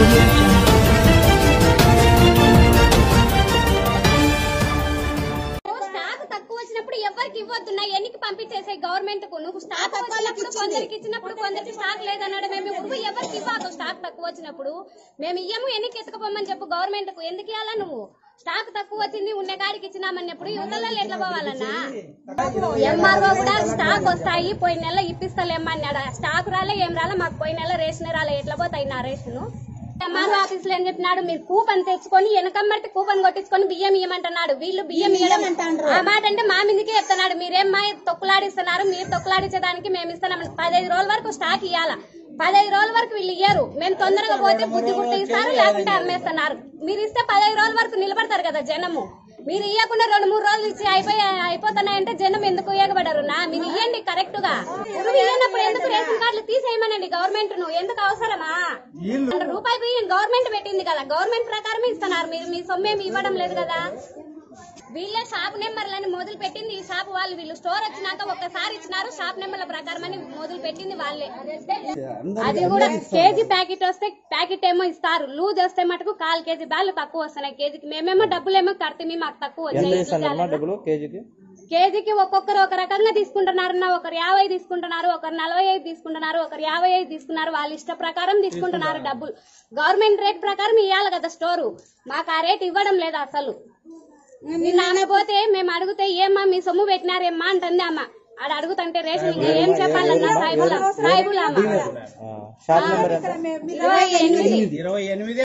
stock తక్కువ వచ్చినప్పుడు ఎవరికి ఇవ్వద్దున్నా ఎన్నికి పంపించేసే గవర్నమెంట్ కు నువ్వు స్టాక్ వచ్చినప్పుడు కొందరికి ఇచ్చినప్పుడు కొందరికి స్టాక్ లేదన్నాడు మేము ఇప్పుడు ఎవరికి ఇవ్వదు స్టాక్ తక్కువ వచ్చినప్పుడు మేము ఇయ్యము ఎన్నికి ఎత్తుకుపోమని చెప్పు గవర్నమెంట్ కు ఎందుకు ఇవ్వాలా నువ్వు స్టాక్ తక్కువ వచ్చింది ఉన్న కాడికి ఇచ్చినామన్నప్పుడు యువతలలో ఎట్లా పోవాలన్నా ఎంఆర్ఓ కూడా స్టాక్ వస్తాయి పోయిన నెల ఇప్పిస్తలేమన్నాడు స్టాక్ రాలే ఏం రాలే మాకు పోయిన నెల రేషన్ రాలే ఎట్లా పోతాయి నా రేషన్ ఎంఆర్ఓ ఆఫీస్ లో ఏం చెప్పినాడు మీరు కూపన్ తెచ్చుకొని వెనకమ్మటి కూపన్ కొట్టించుకొని బియ్యం ఇయ్యమంటున్నాడు వీళ్ళు బియ్యం ఇయ్యడం ఆ మాట అంటే మా మీదకే చెప్తున్నాడు మీరేం మా తొక్కులాడిస్తున్నారు మీరు తొక్కులాడించడానికి మేము ఇస్తున్నాం పదహైదు రోజుల వరకు స్టాక్ ఇవ్వాలా పదహైదు రోజుల వరకు వీళ్ళు ఇయ్యరు మేము తొందరగా పోతే బుద్ధి గుర్తు ఇస్తారు లేకుంటే అమ్మేస్తున్నారు మీరు ఇస్తే పదహైదు రోజుల వరకు నిలబడతారు కదా జనము మీరు ఇవ్వకుండా రెండు మూడు రోజులు ఇచ్చి అయిపోయి అయిపోతున్నాయంటే జనం ఎందుకు ఇవ్వబడరు నా మీరు ఇవ్వండి కరెక్ట్ గా ఇప్పుడు ఇవ్వనప్పుడు ఎందుకు రేషన్ కార్డులు తీసేయమనండి గవర్నమెంట్ ను ఎందుకు అవసరమా వంద రూపాయలు బియ్యం గవర్నమెంట్ పెట్టింది కదా గవర్నమెంట్ ప్రకారమే ఇస్తున్నారు మీరు మీ సొమ్మేమి ఇవ్వడం లేదు కదా వీళ్ళే షాప్ నెంబర్లని మొదలు పెట్టింది ఈ షాప్ వాళ్ళు వీళ్ళు స్టోర్ వచ్చినాక ఒక్కసారి ఇచ్చినారు షాప్ నెంబర్ల ప్రకారం అని మొదలు పెట్టింది వాళ్ళే అది కూడా కేజీ ప్యాకెట్ వస్తే ప్యాకెట్ ఏమో ఇస్తారు లూజ్ వస్తే మటుకు కాల్ కేజీ బ్యాలు తక్కువ వస్తున్నాయి కేజీకి మేమేమో డబ్బులేమో కడితే మాకు తక్కువ ఎంత వచ్చాయి ఇస్తారమ్మా డబ్బులు కేజీకి కేజీకి ఒక్కొక్కరు ఒక రకంగా తీసుకుంటున్నారు ఒకరు యాభై తీసుకుంటున్నారు ఒకరు నలభై ఐదు తీసుకుంటున్నారు ఒకరు యాభై ఐదు తీసుకున్నారు వాళ్ళ ఇష్ట ప్రకారం తీసుకుంటున్నారు డబ్బులు గవర్నమెంట్ రేట్ ప్రకారం ఇవ్వాలి కదా స్టోరు మాకు ఆ రేట్ ఇవ్వడం లేదు అసలు నిన్న ఆమె పోతే మేము అడిగితే ఏమ్మా మీ సొమ్ము పెట్టినారేమ్మా అంటుంది అమ్మ ఆడ అడుగుతుంటే రేషన్ ఇంకా ఏం చెప్పాలన్నా సాయిబుల్ సాయిబుల్ అమ్మ ఆ, షాప్ నెంబర్ ఎంత ఇరవై ఎనిమిది ఇరవై ఎనిమిది